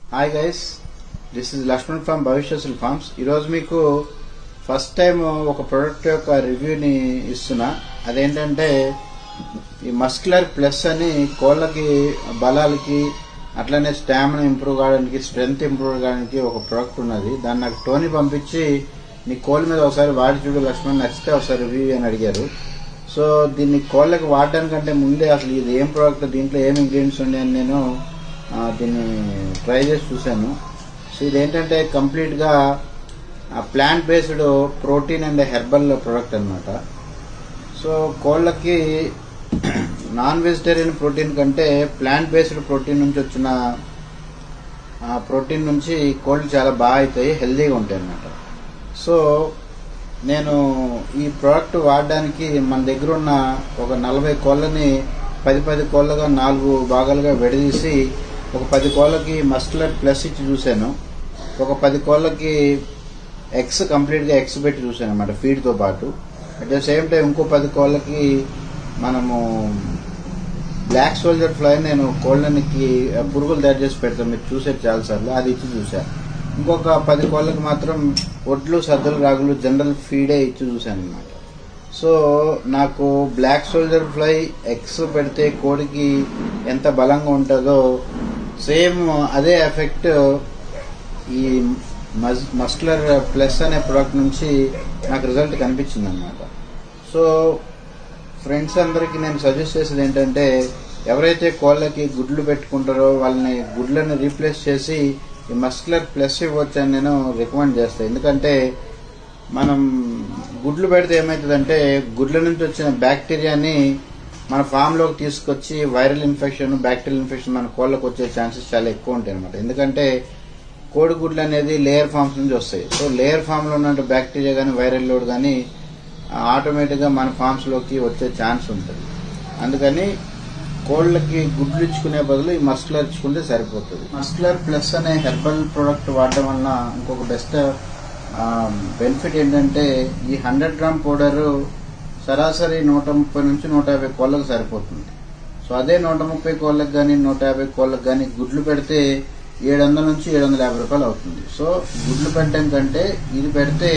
hi guys this is Lakshman from భవిష్యత్తుల farms ఈరోజు మీకు ఫస్ట్ టైం ఒక ప్రోడక్ట్ యొక్క రివ్యూని ఇస్తున్నా అదేంటంటే ఈ మస్కులర్ ప్లస్ అని కోళ్ళకి బలాలకి అట్లనే స్టామినా ఇంప్రూవ్ కావడానికి స్ట్రెంగ్త్ ఇంప్రూవ్ కావడానికి ఒక ప్రోడక్ట్ ఉన్నది దాన్ని నాకు టోనీ పంపించి నీ కోళ్ళ మీద ఒకసారి వాడి చూడు లక్ష్మణ్ నచ్చితే ఒకసారి రివ్యూ అని అడిగారు సో దీన్ని కోళ్ళకి వాడడానికంటే ముందే అసలు ఇది ఏం ప్రోడక్ట్ దీంట్లో ఏం ఇంగ్రీడియంట్స్ ఉన్నాయని నేను ఆ, దీన్ని ట్రై చేసి చూశాను సో ఇదేంటంటే కంప్లీట్గా plant based protein and herbal product అన్నమాట సో కోళ్ళకి నాన్ వెజిటేరియన్ ప్రోటీన్ కంటే ప్లాంట్ బేస్డ్ ప్రోటీన్ నుంచి వచ్చిన ఆ ప్రోటీన్ నుంచి కోళ్ళు చాలా బాగా అవుతాయి హెల్దీగా ఉంటాయి అన్నమాట సో నేను ఈ ప్రోడక్ట్ వాడడానికి మన దగ్గర ఉన్న ఒక నలభై కోళ్ళని పది పది కోళ్ళగా నాలుగు భాగాలుగా విడదీసి ఒక పది కోళ్ళకి మస్కులర్ ప్లస్ ఇచ్చి చూశాను ఒక పది కోళ్ళకి ఎగ్స్ కంప్లీట్గా ఎగ్స్ పెట్టి చూశాను అనమాట ఫీడ్తో పాటు అట్ ద సేమ్ టైం ఇంకో పది కోళ్ళకి మనము బ్లాక్ సోల్జర్ ఫ్లై నేను కోళ్ళనికి పురుగులు తయారు చేసి పెడతాను మీరు చూసేది చాలాసార్లు అది ఇచ్చి చూశాను ఇంకొక పది కోళ్ళకి మాత్రం ఒడ్లు సద్దలు రాగులు జనరల్ ఫీడే ఇచ్చి చూశాను అనమాట సో నాకు బ్లాక్ సోల్జర్ ఫ్లై ఎగ్స్ పెడితే కోడికి ఎంత బలంగా ఉంటుందో సేమ్ అదే ఎఫెక్ట్ ఈ మస్ మస్కులర్ ప్లస్ అనే ప్రోడక్ట్ నుంచి నాకు రిజల్ట్ కనిపించింది అనమాట సో ఫ్రెండ్స్ అందరికీ నేను సజెస్ట్ చేసేది ఏంటంటే ఎవరైతే కోళ్ళకి గుడ్లు పెట్టుకుంటారో వాళ్ళని గుడ్లను రీప్లేస్ చేసి ఈ మస్కులర్ ప్లస్ ఇవ్వచ్చు అని నేను రికమెండ్ చేస్తాను ఎందుకంటే మనం గుడ్లు పెడితే ఏమవుతుందంటే గుడ్ల నుంచి వచ్చిన బ్యాక్టీరియాని మన ఫామ్లోకి తీసుకొచ్చి వైరల్ ఇన్ఫెక్షన్ బ్యాక్టీరియల్ ఇన్ఫెక్షన్ మన కోళ్ళకు వచ్చే ఛాన్సెస్ చాలా ఎక్కువ ఉంటాయి అనమాట ఎందుకంటే కోడిగుడ్లు అనేది లేయర్ ఫామ్స్ నుంచి వస్తాయి సో లేయర్ ఫామ్లో ఉన్న బ్యాక్టీరియా కానీ వైరల్ లోడ్ కానీ ఆటోమేటిక్గా మన ఫామ్స్లోకి వచ్చే ఛాన్స్ ఉంటుంది అందుకని కోళ్ళకి గుడ్లు ఇచ్చుకునే బదులు ఈ మస్కులర్ ఇచ్చుకుంటే సరిపోతుంది మస్కులర్ ప్లస్ అనే హెర్బల్ ప్రోడక్ట్ వాడడం వలన ఇంకొక బెస్ట్ బెనిఫిట్ ఏంటంటే ఈ హండ్రెడ్ గ్రామ్ పౌడర్ సరాసరి నూట ముప్పై నుంచి నూట యాభై కోళ్ళకు సరిపోతుంది సో అదే నూట ముప్పై కోళ్ళకి కానీ నూట యాభై కోళ్ళకి కానీ గుడ్లు పెడితే ఏడు వందల నుంచి ఏడు వందల యాభై రూపాయలు అవుతుంది సో గుడ్లు పెట్టడం కంటే ఇది పెడితే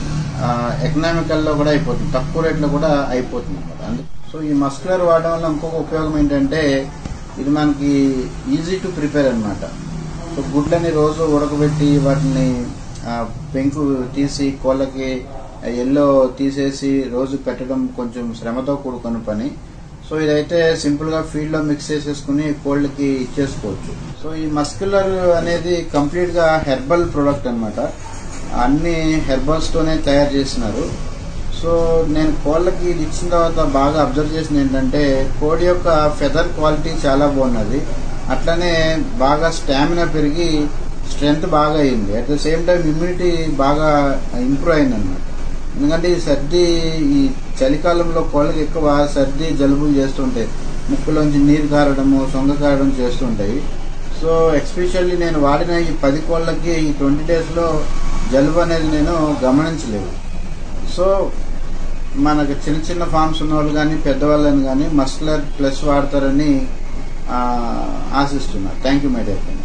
ఎకనామికల్ లో కూడా అయిపోతుంది తక్కువ రేట్లో కూడా అయిపోతుంది అనమాట అందుకు సో ఈ మస్కులర్ వాడడం వల్ల ఇంకొక ఉపయోగం ఏంటంటే ఇది మనకి ఈజీ టు ప్రిపేర్ అనమాట సో గుడ్లని రోజు ఉడకబెట్టి వాటిని ఆ, పెంకు తీసి కోళ్ళకి ఎల్లో తీసేసి రోజు పెట్టడం కొంచెం శ్రమతో కూడుకున్న పని సో ఇదైతే సింపుల్ గా ఫీల్డ్ లో మిక్స్ చేసేసుకుని కోళ్ళకి ఇచ్చేసుకోవచ్చు సో ఈ మస్కులర్ అనేది కంప్లీట్ గా హెర్బల్ ప్రోడక్ట్ అన్నమాట అన్ని హెర్బల్స్ తోనే తయారు చేసినారు సో నేను కోళ్ళకి ఇది ఇచ్చిన తర్వాత బాగా అబ్జర్వ్ చేసింది ఏంటంటే కోడి యొక్క ఫెదర్ క్వాలిటీ చాలా బాగున్నది అట్లనే బాగా స్టామినా పెరిగి స్ట్రెంగ్త్ బాగా అయింది at the same time immunity బాగా ఇంప్రూవ్ అయింది అనమాట ఎందుకంటే ఈ సర్ది ఈ చలికాలంలో కోళ్ళకి ఎక్కువ సర్ది జలుబులు చేస్తుంటాయి ముక్కులోంచి నీరు కారడము సొంగ కారడం చేస్తుంటాయి సో ఎక్స్పెషల్లీ నేను వాడిన ఈ పది కోళ్ళకి ఈ ట్వంటీ డేస్లో జలుబు అనేది నేను గమనించలేదు సో మనకు చిన్న చిన్న ఫార్మ్స్ ఉన్న వాళ్ళు కానీ పెద్దవాళ్ళని కానీ మస్కులర్ ప్లస్ వాడతారని ఆ, ఆశిస్తున్నా thank you my dear friends